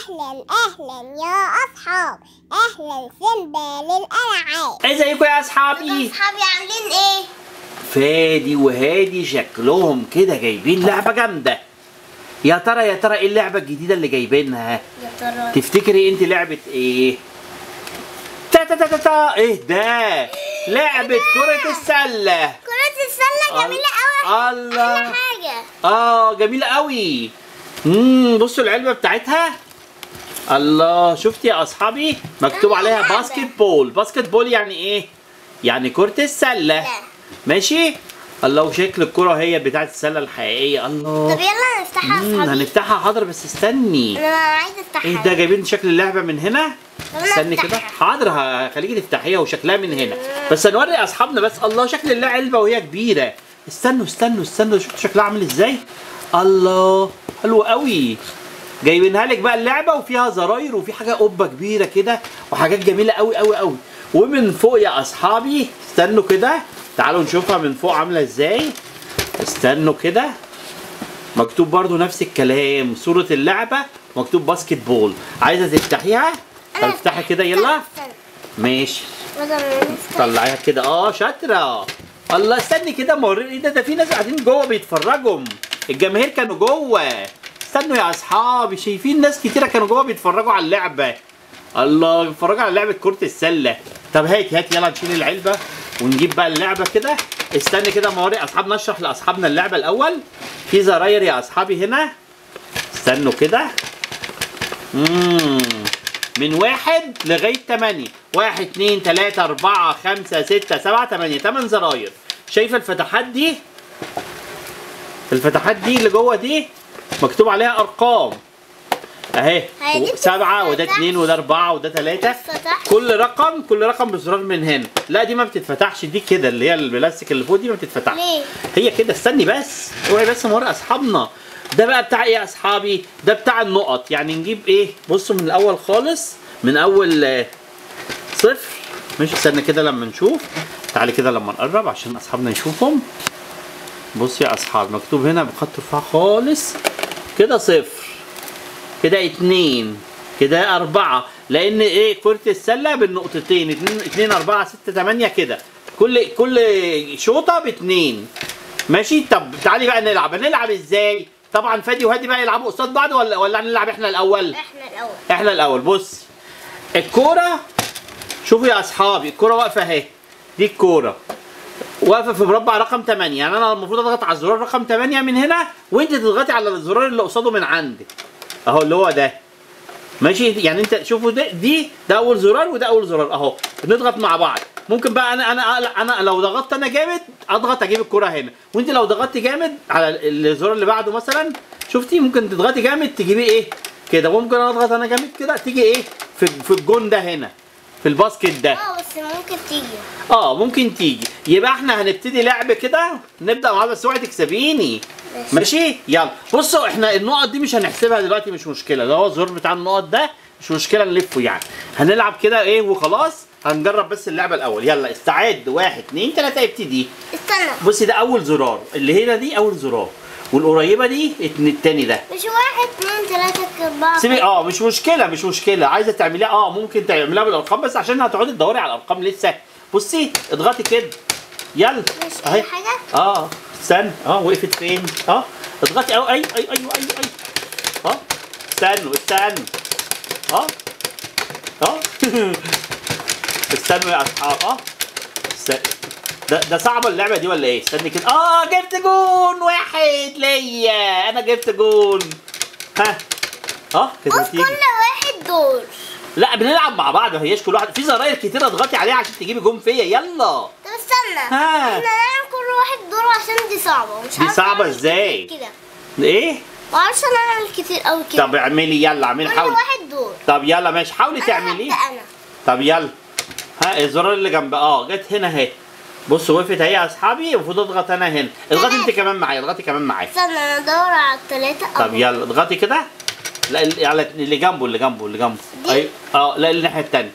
أهلا أهلا يا أصحاب أهلا سيمبا للألعاب ازيكم يا اصحابي أصحابي عاملين إيه؟ فادي وهادي شكلهم كده جايبين لعبه جامده يا ترى يا ترى ايه اللعبه الجديده اللي جايبينها يا ترى تفتكري انت لعبه ايه تا تا تا تا, تا. ايه ده لعبه كره السله كرة السلة جميلة أوي الله أحلى حاجة اه جميله قوي امم بصوا العلبه بتاعتها الله شفتي يا اصحابي مكتوب آه، عليها لعبة. باسكت بول باسكت بول يعني ايه يعني كره السله لا. ماشي الله وشكل الكره هي بتاعت السله الحقيقيه طب الله يلا نفتحها يا مم، أصحابي هنفتحها حاضر بس استني أنا عايزة أفتحها ايه ده جايبين شكل اللعبه من هنا طب أنا استني كده أفتحها. حاضر هخليكي تفتحيها وشكلها من هنا بس هنوري اصحابنا بس الله شكل اللعبه وهي كبيره استنوا استنوا استنوا شفتوا شكلها عامل ازاي الله حلو قوي جايبينها لك بقى اللعبه وفيها زراير وفي حاجه قبه كبيره كده وحاجات جميله قوي قوي قوي ومن فوق يا اصحابي استنوا كده تعالوا نشوفها من فوق عامله ازاي استنوا كده مكتوب برضو نفس الكلام صورة اللعبة مكتوب باسكت بول عايزة تفتحيها طب افتحي كده يلا استنى. ماشي بدل ما نفتح. طلعيها كده اه شاطرة الله استني كده موريني ايه ده ده في ناس قاعدين جوه بيتفرجوا الجماهير كانوا جوه استنوا يا اصحابي شايفين ناس كتيرة كانوا جوه بيتفرجوا على اللعبة الله بيتفرجوا على لعبة كرة السلة طب هات هات يلا نشيل العلبة ونجيب بقى اللعبة كده استني كده ما اوري اصحابنا اشرح لاصحابنا اللعبة الاول في زراير يا اصحابي هنا استنوا كده مم. من واحد لغاية تمانية واحد اتنين تلاتة أربعة خمسة ستة سبعة تمانية تمن زراير شايفة الفتحات دي الفتحات دي اللي جوه دي مكتوب عليها أرقام أهي هي دي سبعة وده بتتفتح؟ اتنين وده أربعة وده تلاتة بتتفتح؟ كل رقم كل رقم بزرار من هنا لا دي ما بتتفتحش دي كده اللي هي البلاستيك اللي فوق دي ما بتتفتحش ليه؟ هي كده استني بس اوعي بس نوري اصحابنا ده بقى بتاع ايه يا اصحابي ده بتاع النقط يعني نجيب ايه بصوا من الاول خالص من اول آه، صفر مش استنى كده لما نشوف تعالي كده لما نقرب عشان اصحابنا يشوفهم بص يا اصحاب مكتوب هنا بخط رفيع خالص كده صفر كده اتنين كده أربعة لأن إيه كرة السلة بالنقطتين اتنين, اتنين أربعة ستة تمانية كده كل كل شوطة باتنين ماشي طب تعالي بقى نلعب هنلعب إزاي؟ طبعا فادي وهادي بقى يلعبوا قصاد بعض ولا ولا هنلعب إحنا الأول؟ إحنا الأول إحنا الأول بص الكورة شوفوا يا أصحابي الكورة واقفة أهي دي الكورة واقفه في مربع رقم 8 يعني انا المفروض اضغط على الزرار رقم 8 من هنا وانت تضغطي على الزرار اللي قصاده من عندك اهو اللي هو ده ماشي يعني انت شوفوا ده دي ده اول زرار وده اول زرار اهو بنضغط مع بعض ممكن بقى انا انا انا لو ضغطت انا جامد اضغط اجيب الكره هنا وانت لو ضغطت جامد على الزرار اللي بعده مثلا شفتي ممكن تضغطي جامد تجيبي ايه كده ممكن اضغط انا جامد كده تيجي ايه في في الجون ده هنا في الباسكت ده اه بس ممكن تيجي اه ممكن تيجي يبقى احنا هنبتدي لعب كده نبدا مع بعض بس اوعي تكسبيني ماشي يلا بصوا احنا النقط دي مش هنحسبها دلوقتي مش مشكله ده هو الزر بتاع النقط ده مش مشكله نلفه يعني هنلعب كده ايه وخلاص هنجرب بس اللعبه الاول يلا استعد واحد اتنين تلاته ابتدي استنى بصي ده اول زرار اللي هنا دي اول زرار والقريبه دي اتن- التاني ده مش واحد اتنين تلاتة أربعة سيبي اه مش مشكله مش مشكله عايزه تعمليها اه ممكن تعمليها بالارقام بس عشان هتقعدي تدوري على الارقام لسه بصي اضغطي كده يلا مش أي حاجة اه استنى اه وقفت فين اه اضغطي اه اي اي ايوه ايوه ايوه اه استنوا استنوا اه اه استنوا يا اصحاب اه است- ده ده صعبه اللعبه دي ولا ايه استني كده اه جبت جون واحد ليا انا جبت جون ها اه كده بص تيجي كل واحد دور لا بنلعب مع بعض ما هياش كل واحد في زراير كتير اضغطي عليها عشان تجيبي جون فيا يلا طب استنى ها. احنا نعمل كل واحد دور عشان دي صعبة مش دي عارفة صعبة أعمل إزاي؟ كتير كده ايه معرفش انا اعمل كتير قوي كده طب اعملي يلا اعملي كل حاولي واحد دور طب يلا ماشي حاولي انا تعمليه هبدأ انا طب يلا ها الزرار اللي جنب اه جت هنا اهي بصوا وقفت اهي يا اصحابي المفروض اضغط انا هنا اضغطي انت كمان معايا اضغطي كمان معايا استنى انا ادور على التلاتة طب أول. يلا اضغطي كده لا ال- على اللي جنبه اللي جنبه اللي جنبه دي؟ اي اه لا الناحيه الثانيه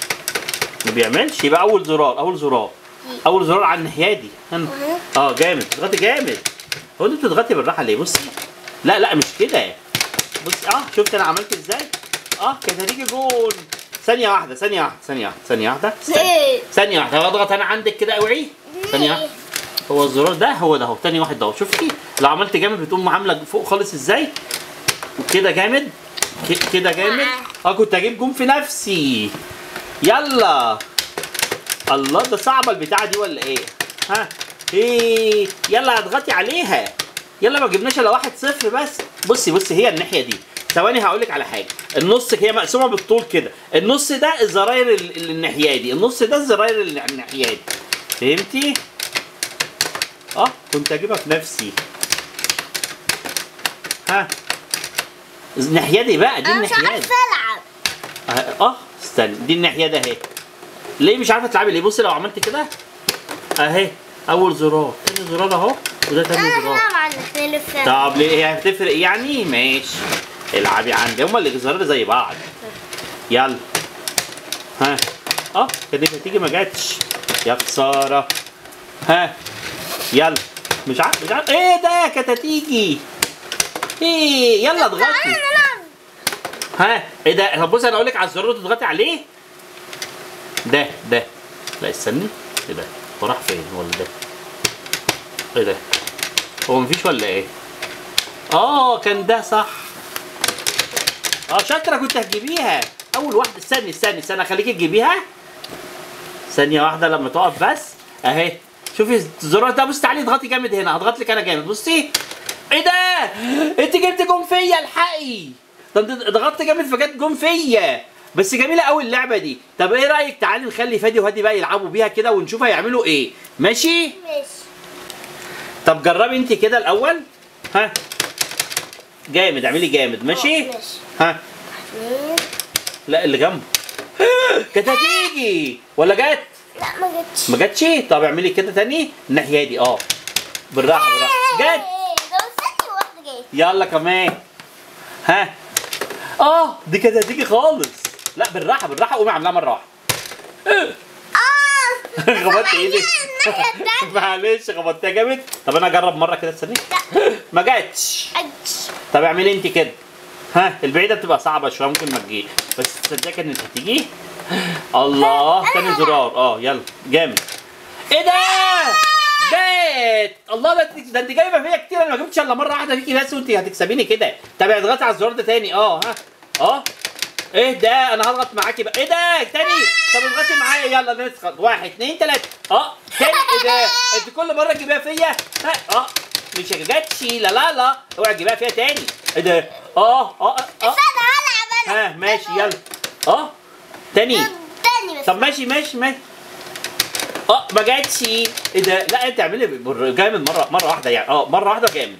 ما بيعملش يبقى اول زرار اول زرار دي. اول زرار على الناحيه دي هنا. وهنا. اه جامد اضغطي جامد هو انت بتضغطي بالراحه ليه بصي لا لا مش كده بصي اه شفت انا عملت ازاي اه كانت هتيجي جون ثانيه واحده ثانيه واحده ثانيه واحده ثانيه واحده استنى. ايه ثانيه واحده اضغط انا عندك كده اوعي ثانيه واحده هو الزرار ده هو ده اهو تاني واحد ده اهو شفتي لو عملت جامد بتقوم عامله فوق خالص ازاي كده جامد ك- كده جامد اه كنت هجيب جون في نفسي يلا الله ده صعبه البتاعه دي ولا ايه ها ايه يلا اضغطي عليها يلا ما جبناش الا واحد صفر بس بصي بصي هي الناحيه دي ثواني هقول لك على حاجه النص هي مقسومه بالطول كده النص ده الزراير ال- اللي الناحيه دي النص ده الزراير اللي الناحيه دي فهمتي اه كنت اجيبها في نفسي ها الناحيه دي بقى دي انا مش الناحيه دي عارفه العب اه آه، استنى دي الناحيه ده اهي ليه مش عارفه تلعبي ليه بصي لو عملت كده اهي اول زرار تاني زرار اهو وده تاني انا زرار هلعب عنك نلف طب ليه هي هتفرق يعني ماشي العبي عندي هما اللي الزرار زي بعض يلا ها اه كانت هتيجي ما جاتش يا خساره ها يلا مش عارف مش عارف ايه ده كانت هتيجي ايه يلا اضغطي تعالى نلعب ها ايه ده طب بصي انا اقول لك على الزرار اللي تضغطي عليه ده ده لا استني ايه ده هو راح فين ولا ده ايه ده هو مفيش ولا ايه اه كان ده صح اه شاطره كنت هتجيبيها اول واحده استني استني استني اخليكي تجيبيها ثانيه واحده لما تقف بس اهي شوفي الزرار ده بصي تعالي اضغطي جامد هنا هضغط لك انا جامد بصي ايه ده انت جبت جون فيا الحقي ده انت ضغطت جامد فجت جون فيا بس جميله قوي اللعبه دي طب ايه رايك تعالي نخلي فادي وهادي بقى يلعبوا بيها كده ونشوف هيعملوا ايه ماشي ماشي طب جربي انت كده الاول ها جامد اعملي جامد ماشي ماشي ها اتنين. لا اللي جنبه كانت هتيجي ولا جت لا ما جتش ما جاتش طب اعملي كده تاني الناحيه دي اه بالراحه بالراحه جت ده ثانية واحدة جاية يلا كمان ها اه دي كانت هتيجي خالص لا بالراحه بالراحه قومي اعملها مره واحده اه خبطت ايدي الناحية التانية. معلش خبطتها جامد طب انا اجرب مره كده استني ما جاتش أج. طب اعملي انت كده ها البعيده بتبقى صعبه شويه ممكن ما تجيش بس تصدقي كانت هتيجي الله تاني زرار اه يلا جامد ايه ده جت الله ده انت- ده انت جايبه فيا كتير انا ما جبتش الا مره واحده فيكي بس وانت هتكسبيني كده طب اضغطي على الزرار ده تاني اه ها اه ايه ده انا هضغط معاكي بقى ايه ده تاني طب اضغطي معايا يلا نسخط واحد اتنين تلاته اه تاني ايه ده انت كل مره تجيبيها فيا ها اه مش جاتش لا لا لا اوعي تجيبيها فيها تاني ايه ده اه اه اه, آه. استنى هلعب أنا ها ماشي يلا اه تاني تاني بس طب ماشي ماشي ماشي اه ما جاتش ايه ده لا انت اعملي بر- جامد مره مره واحده يعني اه مره واحده جامد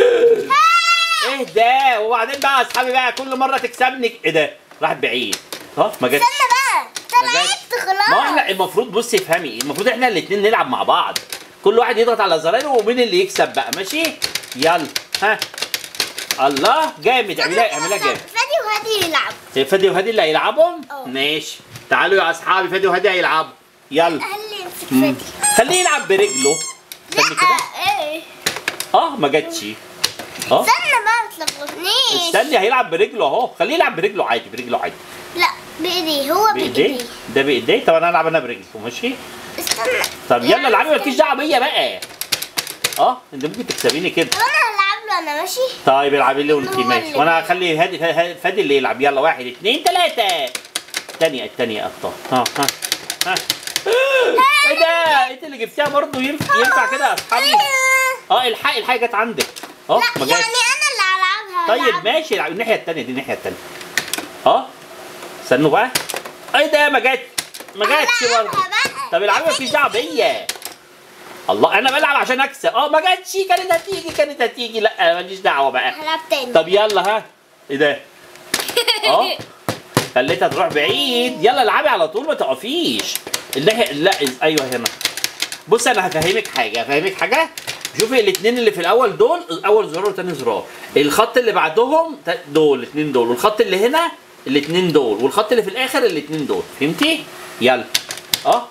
ايه ده وبعدين بقى يا اصحابي بقى كل مره تكسبني ايه ده راحت بعيد اه ما جاتش استنى بقى ما انت جاتش. لعبت ما هو خلاص احنا المفروض بصي افهمي المفروض احنا الاثنين نلعب مع بعض كل واحد يضغط على زرايره ومين اللي يكسب بقى ماشي يلا ها الله جامد اعملها اعملها جامد فادي وهادي يلعب فادي وهادي اللي هيلعبهم اه. ماشي تعالوا يا اصحابي فادي وهادي هيلعبوا يلا خلي يمسك مم. فادي خليه يلعب برجله استني كده لا ايه اه ما جاتش اه استنى بقى ما تلخبطنيش استني هيلعب برجله اهو خليه يلعب برجله عادي برجله عادي لا بايديه هو بايديه بايديه ده بايديه طب انا هلعب انا برجله ماشي استنى طب يلا العبي مالكيش دعوه بيا بقى اه انت ممكن تكسبيني كده طب انا هلعب له انا ماشي طيب العبي لي وانت هو ماشي اللي وانا هخلي هادي ها- فادي اللي يلعب يلا واحد اتنين تلاته الثانيه الثانيه ابطال ها ها ها ايه ده انت اللي جبتيها برضه ينفع ينفع كده يا اصحابي اه الحق الحق جت عندك اه لا ما يعني جاتش انا اللي هلعبها طيب هلعب. ماشي العب الناحيه الثانيه دي الناحيه الثانيه اه استنوا بقى ايه ده ما جاتش ما جاتش هلعبها برضه بقى. طب العبي مفيش دعوه بيا الله انا بلعب عشان اكسب اه ما جاتش كانت هتيجي كانت هتيجي لا ماليش دعوه بقى هلعب تاني طب يلا ها ايه ده اه خليتها تروح بعيد يلا العبي على طول ما تقفيش الناحيه لا إز- ايوه هنا بص انا هفهمك حاجه هفهمك حاجه شوفي الاثنين اللي في الاول دول اول زرار وتاني زرار الخط اللي بعدهم تا- دول الاثنين دول والخط اللي هنا الاثنين دول والخط اللي في الاخر الاثنين دول فهمتي يلا اه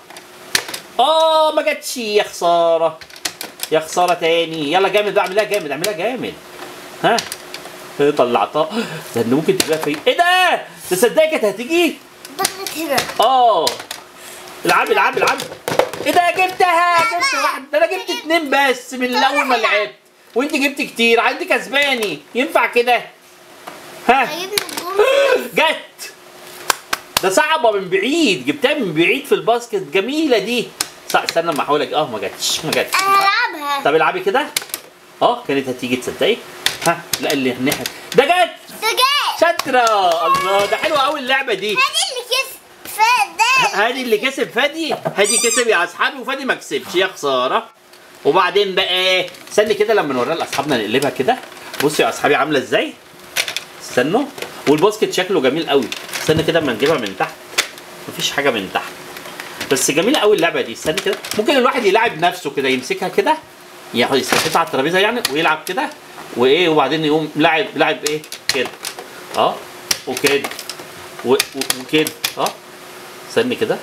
اه ما جاتش يا خساره يا خساره تاني يلا جامد بقى اعملها جامد اعملها جامد ها إيه طلعتها ده إن ممكن تبقى في ايه ده تصدقي كانت هتيجي ضغط هنا اه العب العب العب ايه ده جبتها جبت واحد ده انا جبت اتنين بس من الاول ما لعبت وانت جبت كتير عندي كسباني ينفع كده ها هجيب لي الجون جت ده صعبه من بعيد جبتها من بعيد في الباسكت جميله دي صح استنى اما احاول أج- اه ما جاتش ما جاتش انا هلعبها طب العبي كده اه كانت هتيجي تصدقي ها لا اللي الناحيه ده جت ده جاي شاطره الله ده حلوه قوي اللعبه دي هذه اللي كسب فده هادي اللي كسب فادي هادي كسب يا اصحابي وفادي ما كسبش يا خساره وبعدين بقى استني كده لما نوريها لاصحابنا نقلبها كده بصوا يا اصحابي عامله ازاي استنوا والباسكت شكله جميل قوي استنى كده اما نجيبها من تحت مفيش حاجه من تحت بس جميله قوي اللعبه دي استنى كده ممكن الواحد يلعب نفسه كده يمسكها كده ياخد يثبتها على الترابيزه يعني ويلعب كده وايه وبعدين يقوم لاعب لاعب ايه كده اه وكده و- و- وكده اه استني كده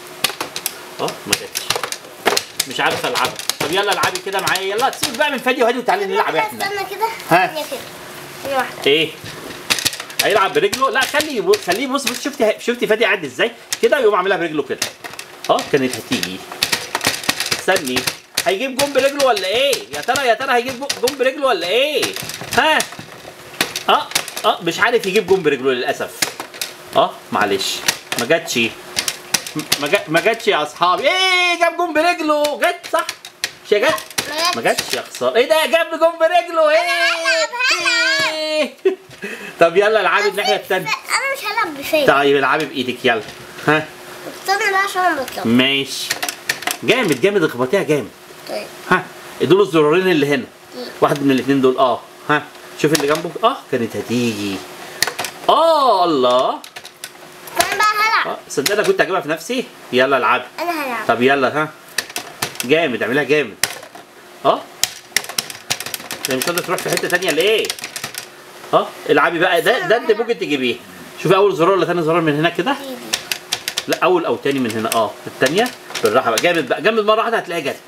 اه ما جاتش مش عارف العبها طب يلا العبي كده معايا يلا تسيب بقى من فادي وهادي وتعالي نلعب احنا استنى كده ها. ثانية كده ثانية واحدة ايه هيلعب برجله لا خليه يبص خليه بص بص شفتي شفتي فادي قاعد ازاي كده يقوم عاملها برجله كده اه كانت هتيجي استني هيجيب جون برجله ولا ايه يا ترى يا ترى هيجيب جون برجله ولا ايه ها اه اه مش عارف يجيب جون برجله للاسف اه معلش ما جاتش ما جا- ما جاتش يا اصحابي ايه جاب جون برجله جت صح مش هي جت ما جاتش يا خساره ايه ده جاب جون برجله ايه هلعب، إيه؟ طب يلا العبي الناحيه الثانيه انا مش هلعب بفين طيب العبي بايدك يلا ها استنى بقى عشان انا بطلع ماشي جامد جامد اخبطيها جامد طيب ها دول الزرارين اللي هنا مم. واحد من الاثنين دول اه ها شوف اللي جنبه اه كانت هتيجي اه الله انا بقى هلعب اه صدق انا كنت هجيبها في نفسي يلا العبي انا هلعب طب يلا ها جامد اعملها جامد اه هي مش قادره تروح في حته تانية ليه اه العبي بقى ده ده انت ممكن تجيبيه شوفي اول زرار ولا تاني زرار من هنا كده دي دي. لا اول او تاني من هنا اه التانية بالراحه بقى جامد بقى جامد مره واحده هتلاقيها جت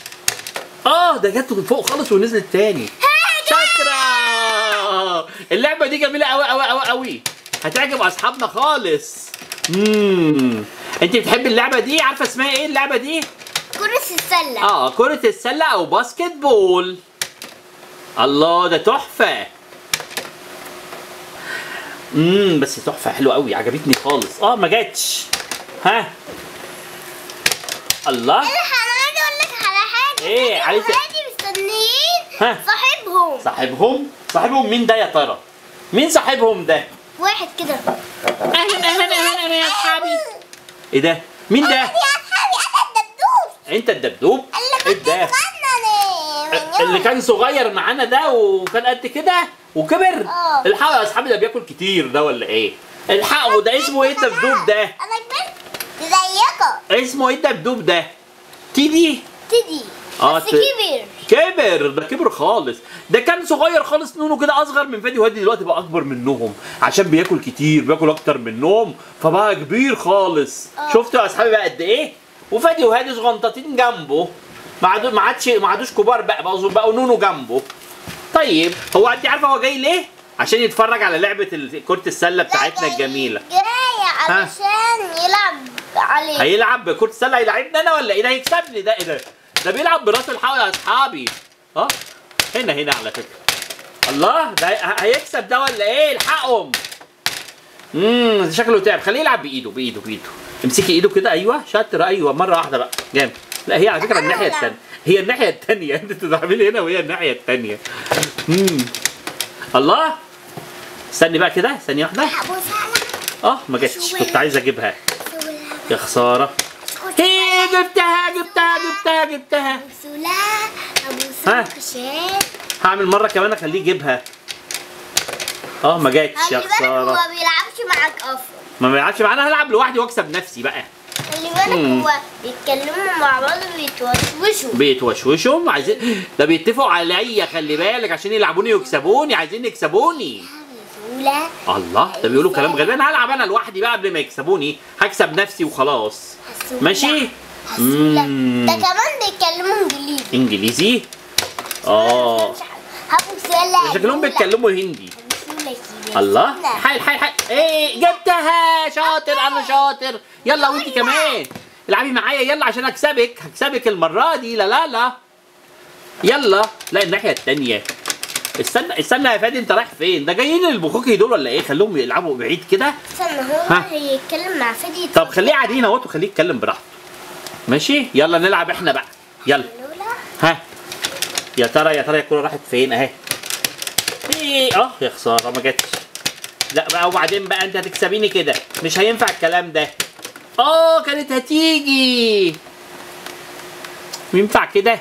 اه ده جت من فوق خالص ونزلت تاني شاطره اللعبه دي جميله قوي قوي قوي قوي هتعجب اصحابنا خالص امم انت بتحبي اللعبه دي عارفه اسمها ايه اللعبه دي كرة السلة اه كره السله او باسكت بول الله ده تحفه امم بس تحفه حلوه قوي عجبتني خالص اه ما جاتش ها الله انا عايزه اقول لك على حاجه إيه؟ فادي عايزة- وهادي مستنيين ها. صاحبهم صاحبهم صاحبهم مين ده يا ترى مين صاحبهم ده واحد كده اهلا اهلا اهلا اهلا يا اصحابي ايه ده مين ده يا اصحابي انا الدبدوب انت الدبدوب ايه اللي ده كنت بتغنى اللي كان صغير معانا ده وكان قد كده وكبر اه. الحقوا يا اصحابي ده بياكل كتير ده ولا ايه الحقوا ده اسمه ايه الدبدوب ده انا كبرت زيكم اسمه ايه الدبدوب ده تيدي تدي اه، بس ت- كبر كبر ده كبر خالص ده كان صغير خالص نونو كده اصغر من فادي وهادي دلوقتي بقى اكبر منهم عشان بياكل كتير بياكل اكتر منهم فبقى كبير خالص اه. شفتوا يا اصحابي بقى قد ايه وفادي وهادي صغنطتين جنبه ما عادوا ما عادش ما عادوش كبار بقى بقوا بقوا نونو جنبه طيب هو انت عارفه هو جاي ليه عشان يتفرج على لعبه ال- كره السله بتاعتنا الجميله جاي علشان يلعب عليه هيلعب بكرة السلة هيلعبني انا ولا ايه ده هيكسبني ده ايه ده ده بيلعب براس الحول يا اصحابي اه هنا هنا على فكرة الله ده هي- هيكسب ده ولا ايه الحقهم امم شكله تعب خليه يلعب بايده بايده بايده امسكي ايده كده ايوه شاطر ايوه مره واحده بقى جامد لا هي على فكره أنا الناحيه هلعب. الثانيه هي الناحيه الثانيه انت تتعاملي هنا وهي الناحيه الثانيه امم الله استني بقى كده ثانيه واحده ابو سلام اه ما جاتش كنت عايز اجيبها يا خساره ابو ايه جبتها جبتها جبتها جبتها سلام ابو ها. سلام كشاف هعمل مره كمان اخليه يجيبها اه ما جاتش يا خلي بالك هو خساره ما بيلعبش معاك اصلا ما بيلعبش معانا هلعب لوحدي واكسب نفسي بقى خلي بالك مم. هو بيتكلموا مع بعض وبيتوشوشوا بيتوشوشهم عايزين ده بيتفقوا عليا خلي بالك عشان يلعبوني ويكسبوني عايزين يكسبوني سهولة الله ده بيقولوا كلام غريب انا هلعب انا لوحدي بقى قبل ما يكسبوني هكسب نفسي وخلاص هسولة. ماشي هسولة. مم. ده كمان بيتكلموا انجليزي انجليزي اه ابو سلام شكلهم بيتكلموا هندي ابو سلام الله استنى. حل حل حل ايه جبتها شاطر انا شاطر يلا وانت كمان العبي معايا يلا عشان اكسبك هكسبك المره دي لا لا لا يلا لا الناحيه التانية استنى استنى يا فادي انت رايح فين ده جايين البخوكي دول ولا ايه خليهم يلعبوا بعيد كده استنى هو ها. هيتكلم مع فادي طب خليه قاعدين اهوت وخليه يتكلم براحته ماشي يلا نلعب احنا بقى يلا لولا ها يا ترى يا ترى الكوره راحت فين اهي ايه اه يا خساره ما جاتش لا بقى وبعدين بقى انت هتكسبيني كده مش هينفع الكلام ده اه كانت هتيجي ينفع كده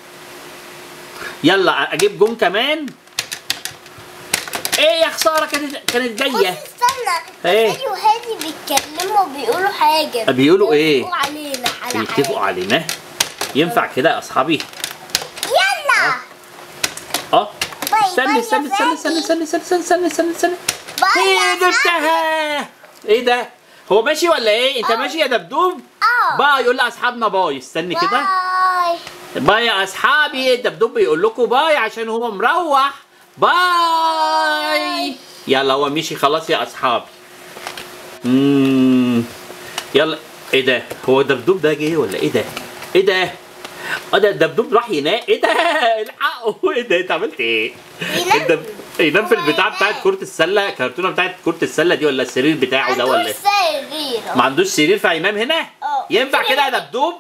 يلا اجيب جون كمان ايه يا خساره كانت كانت بص جايه استنى إيه؟ فادي وهادي بيتكلموا وبيقولوا حاجة بيقولوا إيه؟ بيتفقوا علينا على بيتفقوا حاجة. علينا ينفع كده يا اصحابي يلا اه باي استني باي استني يا استني فادي. استني استني استني استني استني استني باي ايه يا جبتها ايه ده هو ماشي ولا ايه انت آه. ماشي يا دبدوب اه باي يقول لاصحابنا باي استني كده باي باي يا اصحابي الدبدوب بيقول لكم باي عشان هو مروح باي يلا هو مشي خلاص يا اصحابي امم يلا ايه ده هو الدبدوب ده جه ولا ايه ده ايه ده اه ده الدبدوب راح ينام ايه ده الحقه ايه ده انت عملت ايه ينام. الدب... ينام في البتاع بتاعت كرة السلة الكرتونة بتاعت كرة السلة دي ولا السرير بتاعه ده ولا ايه سرير ما عندوش سرير فهينام هنا اه. ينفع كده يا دبدوب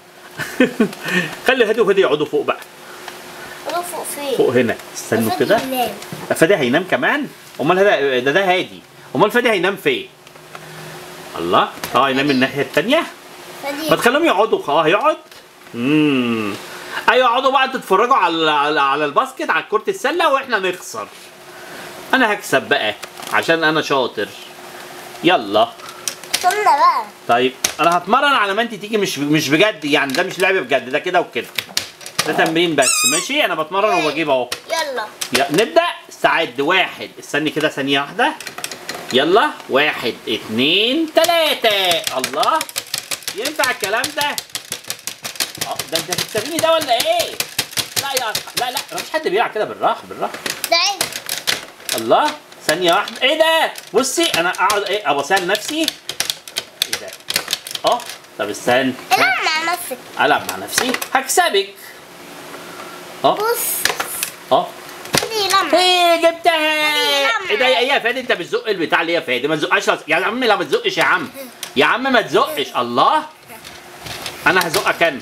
خلي هادي وهادي يقعدوا فوق بقى فوق فين فوق هنا استنوا فادي كده ينام. فادي هينام كمان امال هذا ده ده هادي امال فادي هينام فين الله اه ينام من الناحيه الثانيه فادي ما تخليهم يقعدوا اه هيقعد امم ايوه اقعدوا بقى تتفرجوا على على, على الباسكت على كره السله واحنا نخسر انا هكسب بقى عشان انا شاطر يلا استنى بقى طيب انا هتمرن على ما انت تيجي مش مش بجد يعني ده مش لعب بجد ده كده وكده ده تمرين بس ماشي انا بتمرن وبجيب اهو يلا يا- نبدأ استعد واحد استني كده ثانية واحدة يلا واحد اتنين تلاتة الله ينفع الكلام ده؟ اه ده انت هتكسبيني ده ولا ايه؟ لا يا أصح- لا لا مفيش حد بيلعب كده بالراحة بالراحة ده عيب. الله ثانية واحدة ايه ده؟ بصي انا اقعد ايه ابص نفسي ايه ده؟ اه طب استنى العب مع نفسك العب مع نفسي هكسبك اه بص اه فادي يلعب مع- ايه جبتها لما. ايه ده ايه يا فادي انت بتزق البتاع ليه يا فادي ما تزقش يا عم لا ما تزقش يا عم يا عم ما تزقش الله انا هزقك انا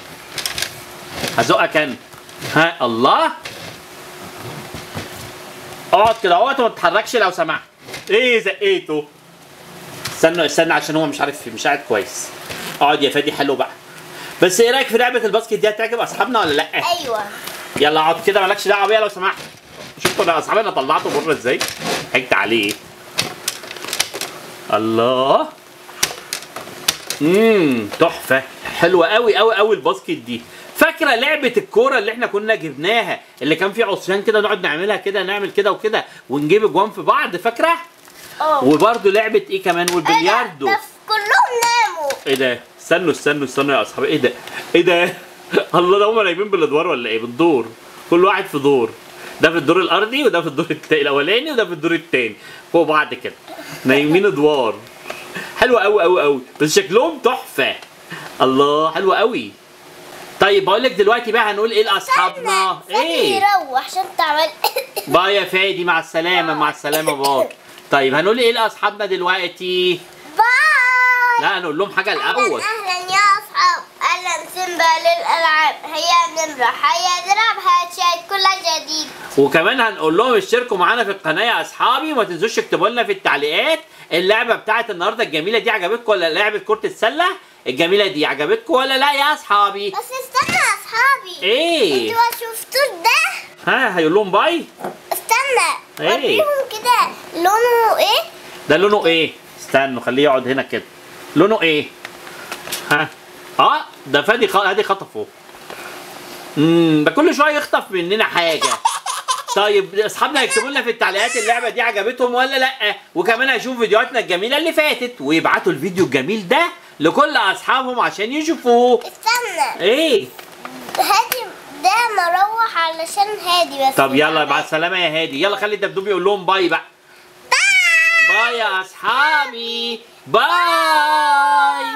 هزقك انا ها الله اقعد كده اهوت وما تتحركش لو سمحت ايه زقيته استنى استنى عشان هو مش عارف مش قاعد كويس اقعد يا فادي حلو بقى بس ايه رايك في لعبه الباسكت دي هتعجب اصحابنا ولا لا ايوه يلا اقعد كده مالكش دعوه بيها لو سمحت شفتوا انا اصحابي انا طلعته بره ازاي حكت عليه الله امم تحفه حلوه قوي قوي قوي الباسكت دي فاكره لعبه الكوره اللي احنا كنا جبناها اللي كان فيه عصيان كده نقعد نعملها كده نعمل كده وكده ونجيب اجوان في بعض فاكره اه وبرده لعبه ايه كمان إيه ده؟ والبلياردو ده كلهم ناموا ايه ده استنوا استنوا استنوا يا اصحابي ايه ده ايه ده الله ده هم نايمين بالادوار ولا ايه بالدور كل واحد في دور ده في الدور الارضي وده في الدور التا- الاولاني وده في الدور الثاني فوق بعض كده نايمين ادوار حلوه قوي قوي قوي بس شكلهم تحفه الله حلوه قوي طيب بقول لك دلوقتي بقى هنقول ايه لاصحابنا فادي ايه يروح عشان تعمل باي يا فادي مع السلامه مع السلامه باي طيب هنقول ايه لاصحابنا دلوقتي باي لا هنقول لهم حاجه اهلا الاول اهلا يا اصحاب اهلا سيمبا للالعاب هيا نمرح هيا نلعب هاتشات كلها جديد وكمان هنقول لهم اشتركوا معانا في القناه يا اصحابي وما تنسوش تكتبوا لنا في التعليقات اللعبه بتاعت النهارده الجميله دي عجبتكم ولا لعبه كره السله الجميله دي عجبتكم ولا لا يا اصحابي بس استنى يا اصحابي ايه انتوا شفتوا ده ها هيقول لهم باي استنى إيه؟ وريهم كده لونه ايه ده لونه ايه استنوا خليه يقعد هنا كده لونه ايه ها اه ده فادي خ... ادي خطفه امم ده كل شويه يخطف مننا حاجه طيب اصحابنا يكتبوا لنا في التعليقات اللعبه دي عجبتهم ولا لا وكمان هيشوفوا فيديوهاتنا الجميله اللي فاتت ويبعتوا الفيديو الجميل ده لكل اصحابهم عشان يشوفوه استنى ايه هادي ده مروح علشان هادي بس طب يلا مع السلامه يا هادي يلا خلي الدبدوب يقول لهم باي بقى باي يا اصحابي باي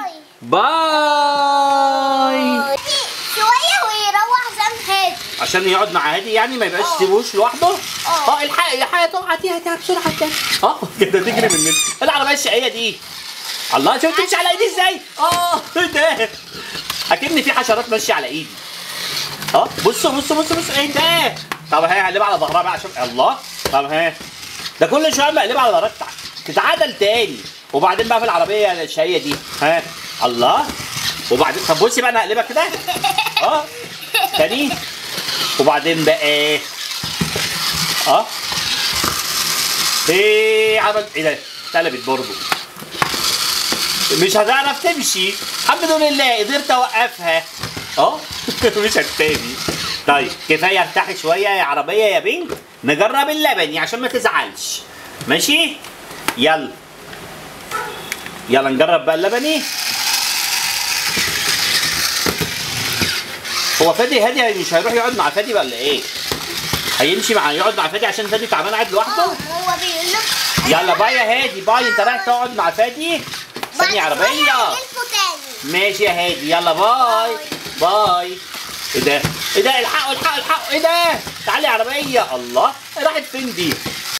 باي شوية ويروح زم هادي عشان يقعد مع هادي يعني ما يبقاش اه. سيبوش لوحده اه. اه الحق الحق تقع هاتيها هاتيها بسرعه هاتيها اه كده تجري مننا العربيه الشقيه دي الله شوف تمشي على ايدي ازاي اه ايه ده اكن في حشرات ماشيه على ايدي اه بصوا بصوا بصوا بصوا ايه ده طب ها هقلبها على ظهرها بقى عشان الله طب ها ده كل شويه بقلبها على ظهرها تتع- تتعادل تاني وبعدين بقى في العربيه الشقيه دي ها الله وبعدين طب بصي بقى انا هقلبها كده اه تاني وبعدين بقى ايه اه ايه عمل ايه ده اتقلبت برضه مش هتعرف تمشي الحمد لله قدرت اوقفها اه مش هتاني طيب كفايه ارتاحي شويه يا عربيه يا بنت نجرب اللبني عشان ما تزعلش ماشي يلا يلا نجرب بقى اللبني هو فادي هادي مش هيروح يقعد مع فادي ولا ايه؟ هيمشي مع يقعد مع فادي عشان فادي تعبان قاعد لوحده؟ اه هو بيقول لك يلا باي يا هادي باي انت رايح تقعد مع فادي؟ ثانية عربية تاني ماشي يا هادي يلا باي باي ايه ده؟ ايه ده الحقوا الحقوا الحقوا ايه ده؟ تعالي يا عربية الله راحت فين دي؟